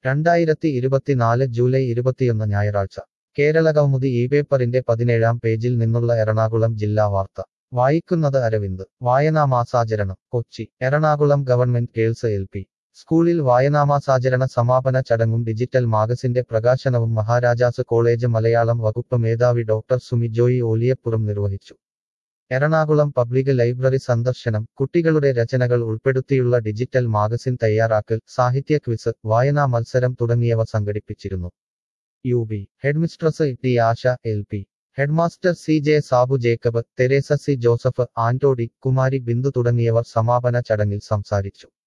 രണ്ടായിരത്തി ഇരുപത്തിനാല് ജൂലൈ ഇരുപത്തിയൊന്ന് ഞായറാഴ്ച കേരള കൗമുദി ഈ പേപ്പറിന്റെ പതിനേഴാം പേജിൽ നിന്നുള്ള എറണാകുളം ജില്ലാ വാർത്ത വായിക്കുന്നത് അരവിന്ദ് വായനാമാസാചരണം Kochi Ernakulam government girls L P സ്കൂളിൽ വായനാമാസാചരണ സമാപന ചടങ്ങും ഡിജിറ്റൽ മാഗസിന്റെ പ്രകാശനവും മഹാരാജാസ് കോളേജ് മലയാളം വകുപ്പ് മേധാവി ഡോക്ടർ സുമി ജോയി ഓലിയപ്പുറം നിർവഹിച്ചു എറണാകുളം പബ്ലിക് ലൈബ്രറി സന്ദർശനം കുട്ടികളുടെ രചനകൾ ഉൾപ്പെടുത്തിയുള്ള ഡിജിറ്റൽ മാഗസിൻ തയ്യാറാക്കൽ സാഹിത്യ ക്വിസ് വായനാ മത്സരം തുടങ്ങിയവ സംഘടിപ്പിച്ചിരുന്നു U P headmistress T Asha L P headmaster C J Sabu Jacob Theresa C Joseph ആന്റോഡി കുമാരി ബിന്ദു തുടങ്ങിയവർ സമാപന ചടങ്ങിൽ സംസാരിച്ചു